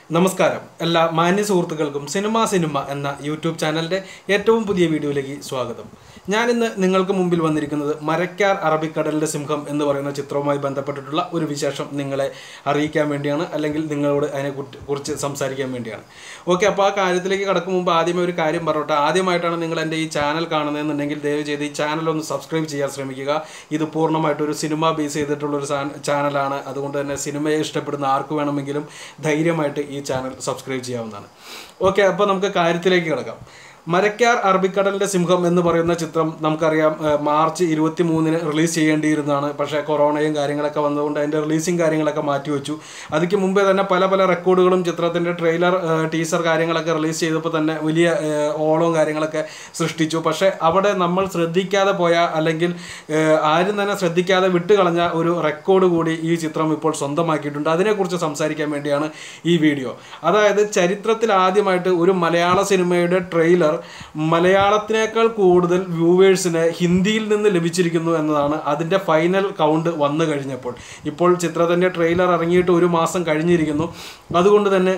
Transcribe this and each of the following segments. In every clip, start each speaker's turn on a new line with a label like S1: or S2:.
S1: നമസ്കാരം എല്ലാ മാന്യ സുഹൃത്തുക്കൾക്കും സിനിമ സിനിമ എന്ന യൂട്യൂബ് ചാനലിൻ്റെ ഏറ്റവും പുതിയ വീഡിയോയിലേക്ക് സ്വാഗതം ഞാനിന്ന് നിങ്ങൾക്ക് മുമ്പിൽ വന്നിരിക്കുന്നത് മരക്കാർ അറബിക്കടലിൻ്റെ സിംഹം എന്ന് പറയുന്ന ചിത്രവുമായി ബന്ധപ്പെട്ടിട്ടുള്ള ഒരു വിശേഷം നിങ്ങളെ അറിയിക്കാൻ വേണ്ടിയാണ് അല്ലെങ്കിൽ നിങ്ങളോട് അതിനെ കുറിച്ച് കുറിച്ച് സംസാരിക്കാൻ വേണ്ടിയാണ് ഓക്കെ അപ്പോൾ ആ കാര്യത്തിലേക്ക് കടക്കും മുമ്പ് ആദ്യമേ ഒരു കാര്യം പറഞ്ഞോട്ടെ ആദ്യമായിട്ടാണ് നിങ്ങൾ എൻ്റെ ഈ ചാനൽ കാണുന്നതെന്നുണ്ടെങ്കിൽ ദയവ് ചെയ്ത് ഈ ചാനൽ ഒന്ന് സബ്സ്ക്രൈബ് ചെയ്യാൻ ശ്രമിക്കുക ഇത് പൂർണ്ണമായിട്ട് ഒരു സിനിമ ബേസ് ചെയ്തിട്ടുള്ള ഒരു ചാനലാണ് അതുകൊണ്ട് തന്നെ സിനിമയെ ഇഷ്ടപ്പെടുന്ന ആർക്ക് വേണമെങ്കിലും ധൈര്യമായിട്ട് ഈ ചാനൽ സബ്സ്ക്രൈബ് ചെയ്യാവുന്നതാണ് ഓക്കെ അപ്പോൾ നമുക്ക് കാര്യത്തിലേക്ക് കിടക്കാം മരക്കാർ അറബിക്കടലിന്റെ സിംഹം എന്ന് പറയുന്ന ചിത്രം നമുക്കറിയാം ഏഹ് മാർച്ച് ഇരുപത്തി മൂന്നിന് റിലീസ് ചെയ്യേണ്ടിയിരുന്നതാണ് പക്ഷേ കൊറോണയും കാര്യങ്ങളൊക്കെ വന്നതുകൊണ്ട് അതിൻ്റെ റിലീസിങ് കാര്യങ്ങളൊക്കെ മാറ്റിവെച്ചു അതിക്ക് മുമ്പേ തന്നെ പല പല റെക്കോർഡുകളും ചിത്രത്തിൻ്റെ ട്രെയിലർ ടീസർ കാര്യങ്ങളൊക്കെ റിലീസ് ചെയ്തപ്പോൾ തന്നെ വലിയ ഏഹ് ഓളവും കാര്യങ്ങളൊക്കെ സൃഷ്ടിച്ചു പക്ഷേ അവിടെ നമ്മൾ ശ്രദ്ധിക്കാതെ പോയ അല്ലെങ്കിൽ ഏഹ് ആരും തന്നെ ശ്രദ്ധിക്കാതെ വിട്ടുകളഞ്ഞ ഒരു റെക്കോർഡ് കൂടി ഈ ചിത്രം ഇപ്പോൾ സ്വന്തമാക്കിയിട്ടുണ്ട് അതിനെക്കുറിച്ച് സംസാരിക്കാൻ വേണ്ടിയാണ് ഈ വീഡിയോ അതായത് ചരിത്രത്തിൽ ആദ്യമായിട്ട് ഒരു മലയാള സിനിമയുടെ ട്രെയിലർ മലയാളത്തിനേക്കാൾ കൂടുതൽ വ്യൂവേഴ്സിന് ഹിന്ദിയിൽ നിന്ന് ലഭിച്ചിരിക്കുന്നു എന്നതാണ് അതിൻ്റെ ഫൈനൽ കൗണ്ട് വന്നു കഴിഞ്ഞപ്പോൾ ഇപ്പോൾ ചിത്രത്തിൻ്റെ ട്രെയിലർ ഇറങ്ങിയിട്ട് ഒരു മാസം കഴിഞ്ഞിരിക്കുന്നു അതുകൊണ്ട് തന്നെ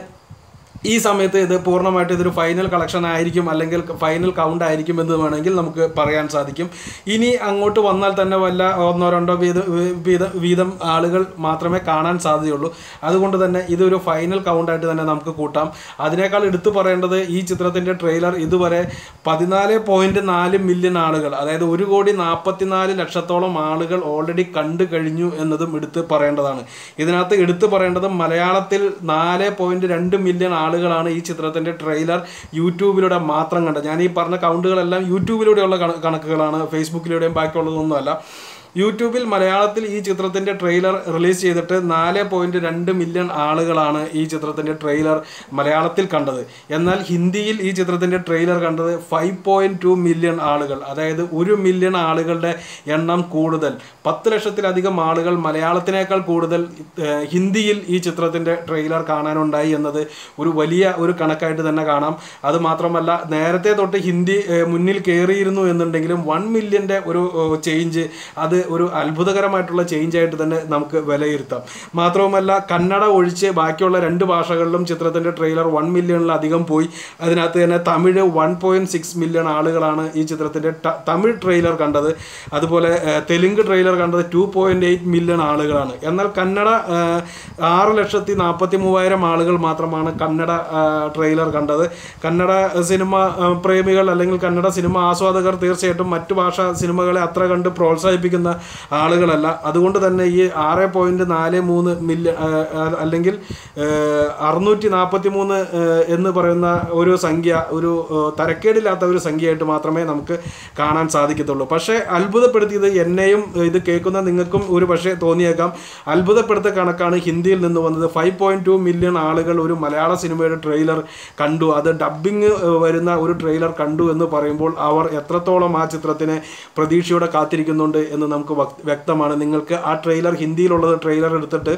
S1: ഈ സമയത്ത് ഇത് പൂർണ്ണമായിട്ട് ഇതൊരു ഫൈനൽ കളക്ഷൻ ആയിരിക്കും അല്ലെങ്കിൽ ഫൈനൽ കൗണ്ട് ആയിരിക്കും എന്ന് വേണമെങ്കിൽ നമുക്ക് പറയാൻ സാധിക്കും ഇനി അങ്ങോട്ട് വന്നാൽ തന്നെ വല്ല ഒന്നോ രണ്ടോ വീത വീത വീതം ആളുകൾ മാത്രമേ കാണാൻ സാധ്യതയുള്ളൂ അതുകൊണ്ട് തന്നെ ഇതൊരു ഫൈനൽ കൗണ്ടായിട്ട് തന്നെ നമുക്ക് കൂട്ടാം അതിനേക്കാൾ എടുത്തു പറയേണ്ടത് ഈ ചിത്രത്തിൻ്റെ ട്രെയിലർ ഇതുവരെ പതിനാല് പോയിൻറ്റ് നാല് മില്യൺ ആളുകൾ അതായത് ഒരു കോടി നാൽപ്പത്തിനാല് ലക്ഷത്തോളം ആളുകൾ ഓൾറെഡി കണ്ടു കഴിഞ്ഞു എന്നതും എടുത്ത് പറയേണ്ടതാണ് ഇതിനകത്ത് എടുത്തു പറയേണ്ടത് മലയാളത്തിൽ നാല് പോയിൻറ്റ് രണ്ട് മില്യൺ ആളുകളാണ് ഈ ചിത്രത്തിൻ്റെ ട്രെയിലർ യൂട്യൂബിലൂടെ മാത്രം കണ്ടത് ഞാൻ ഈ പറഞ്ഞ കൗണ്ടുകളെല്ലാം യൂട്യൂബിലൂടെയുള്ള കണ- കണക്കുകളാണ് ഫേസ്ബുക്കിലൂടെയും ബാക്കിയുള്ളതൊന്നുമല്ല യൂട്യൂബിൽ മലയാളത്തിൽ ഈ ചിത്രത്തിൻ്റെ ട്രെയിലർ റിലീസ് ചെയ്തിട്ട് നാല് പോയിൻറ്റ് രണ്ട് മില്യൺ ആളുകളാണ് ഈ ചിത്രത്തിൻ്റെ ട്രെയിലർ മലയാളത്തിൽ കണ്ടത് എന്നാൽ ഹിന്ദിയിൽ ഈ ചിത്രത്തിൻ്റെ ട്രെയിലർ കണ്ടത് ഫൈവ് പോയിൻറ്റ് ടു മില്യൺ ആളുകൾ അതായത് ഒരു മില്യൺ ആളുകളുടെ എണ്ണം കൂടുതൽ പത്ത് ലക്ഷത്തിലധികം ആളുകൾ മലയാളത്തിനേക്കാൾ കൂടുതൽ ഏഹ്, ഹിന്ദിയിൽ ഈ ചിത്രത്തിൻ്റെ ട്രെയിലർ കാണാനുണ്ടായി എന്നത് ഒരു വലിയ ഒരു കണക്കായിട്ട് തന്നെ കാണാം അത് മാത്രമല്ല നേരത്തെ തൊട്ട് ഹിന്ദി ഏഹ്, മുന്നിൽ കയറിയിരുന്നു എന്നുണ്ടെങ്കിലും വൺ മില്യൻ്റെ ഒരു ചേഞ്ച് അത് ഒരു അത്ഭുതകരമായിട്ടുള്ള ചേഞ്ച് ആയിട്ട് തന്നെ നമുക്ക് വിലയിരുത്താം മാത്രവുമല്ല കന്നഡ ഒഴിച്ച് ബാക്കിയുള്ള രണ്ട് ഭാഷകളിലും ചിത്രത്തിൻ്റെ ട്രെയിലർ വൺ മില്യണിലധികം പോയി അതിനകത്ത് തന്നെ Tamil one point six million ആളുകളാണ് ഈ ചിത്രത്തിൻ്റെ ത- തമിഴ് ട്രെയിലർ കണ്ടത് അതുപോലെ ഏഹ്, തെലുങ്ക് ട്രെയിലർ കണ്ടത് ടു പോയിൻറ്റ് എയ്റ്റ് മില്യൺ ആളുകളാണ് എന്നാൽ കന്നഡ ഏഹ്, ആറ് ലക്ഷത്തി നാൽപ്പത്തി മൂവായിരം ആളുകൾ മാത്രമാണ് കന്നഡ ഏഹ്, ട്രെയിലർ കണ്ടത് കന്നഡ സിനിമ ഏഹ്, പ്രേമികൾ അല്ലെങ്കിൽ കന്നഡ സിനിമ ആസ്വാദകർ തീർച്ചയായിട്ടും മറ്റു ഭാഷാ സിനിമകളെ അത്ര കണ്ട് പ്രോത്സാഹിപ്പിക്കുന്ന ആളുകളല്ല അതുകൊണ്ട് തന്നെ ഈ ആറ് പോയിൻറ്റ് നാല് മൂന്ന് മില്യൺ അല്ലെങ്കിൽ ഏഹ്, അറുന്നൂറ്റി നാൽപ്പത്തി മൂന്ന് ഏഹ്, എന്ന് പറയുന്ന ഒരു സംഖ്യ ഒരു ഏഹ്, തരക്കേടില്ലാത്ത ഒരു സംഖ്യയായിട്ട് മാത്രമേ നമുക്ക് കാണാൻ സാധിക്കത്തുള്ളൂ പക്ഷേ അത്ഭുതപ്പെടുത്തിയത് എന്നെയും ഏഹ്, ഇത് കേൾക്കുന്ന നിങ്ങൾക്കും ഒരു പക്ഷേ തോന്നിയേക്കാം അത്ഭുതപ്പെടുത്ത കണക്കാണ് ഹിന്ദിയിൽ നിന്ന് വന്നത് ഫൈവ് പോയിൻറ്റ് ടു മില്യൺ ആളുകൾ ഒരു മലയാള സിനിമയുടെ ട്രെയിലർ കണ്ടു അത് ഡബ്ബിങ് വരുന്ന ഒരു ട്രെയിലർ കണ്ടു എന്ന് പറയുമ്പോൾ അവർ എത്രത്തോളം ആ ചിത്രത്തിനെ പ്രതീക്ഷയോടെ കാത്തിരിക്കുന്നുണ്ട് എന്ന് നമുക്ക് വക്- വ്യക്തമാണ് നിങ്ങൾക്ക് ആ ട്രെയിലർ ഹിന്ദിയിലുള്ളത് ട്രെയിലർ എടുത്തിട്ട്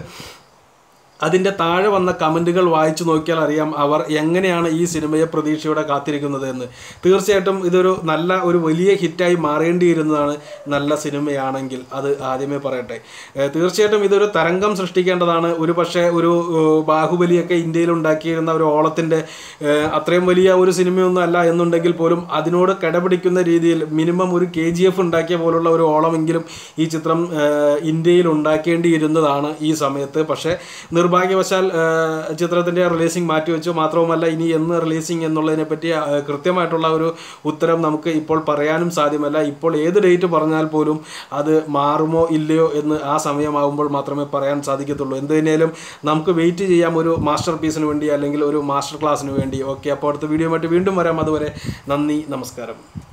S1: അതിൻ്റെ താഴെ വന്ന കമൻറ്റുകൾ വായിച്ചു നോക്കിയാൽ അറിയാം അവർ എങ്ങനെയാണ് ഈ സിനിമയെ പ്രതീക്ഷയോടെ കാത്തിരിക്കുന്നത് എന്ന് തീർച്ചയായിട്ടും ഇതൊരു നല്ല ഒരു വലിയ ഹിറ്റായി മാറേണ്ടിയിരുന്നതാണ് നല്ല സിനിമയാണെങ്കിൽ അത് ആദ്യമേ പറയട്ടെ ഏഹ് തീർച്ചയായിട്ടും ഇതൊരു തരംഗം സൃഷ്ടിക്കേണ്ടതാണ് ഒരു പക്ഷേ ഒരു ഏഹ് ബാഹുബലിയൊക്കെ ഇന്ത്യയിൽ ഉണ്ടാക്കിയിരുന്ന ഒരു ഓളത്തിൻ്റെ ഏഹ് അത്രയും വലിയ ഒരു സിനിമയൊന്നും അല്ല എന്നുണ്ടെങ്കിൽ പോലും അതിനോട് കിടപിടിക്കുന്ന രീതിയിൽ മിനിമം ഒരു കെ ജി എഫ് ഉണ്ടാക്കിയ പോലുള്ള ഒരു ഓളമെങ്കിലും ഈ ചിത്രം ഏഹ് ഇന്ത്യയിൽ ഉണ്ടാക്കേണ്ടിയിരുന്നതാണ് ഈ സമയത്ത് പക്ഷേ നിർഭാഗ്യവശാൽ ഏഹ് ചിത്രത്തിൻ്റെ റിലീസിംഗ് മാറ്റിവെച്ചു മാത്രവുമല്ല ഇനി എന്ന് റിലീസിംഗ് എന്നുള്ളതിനെ പറ്റി ഏഹ് കൃത്യമായിട്ടുള്ള ഒരു ഉത്തരം നമുക്ക് ഇപ്പോൾ പറയാനും സാധ്യമല്ല ഇപ്പോൾ ഏത് ഡേറ്റ് പറഞ്ഞാൽ പോലും അത് മാറുമോ ഇല്ലയോ എന്ന് ആ സമയമാകുമ്പോൾ മാത്രമേ പറയാൻ സാധിക്കത്തുള്ളൂ എന്ത് തന്നെയാലും നമുക്ക് വെയിറ്റ് ചെയ്യാം ഒരു മാസ്റ്റർ പീസിന് വേണ്ടി അല്ലെങ്കിൽ ഒരു മാസ്റ്റർ ക്ലാസ്സിന് വേണ്ടി ഓക്കെ അപ്പോൾ അടുത്ത വീഡിയോ വീണ്ടും വരാം അതുവരെ നന്ദി നമസ്കാരം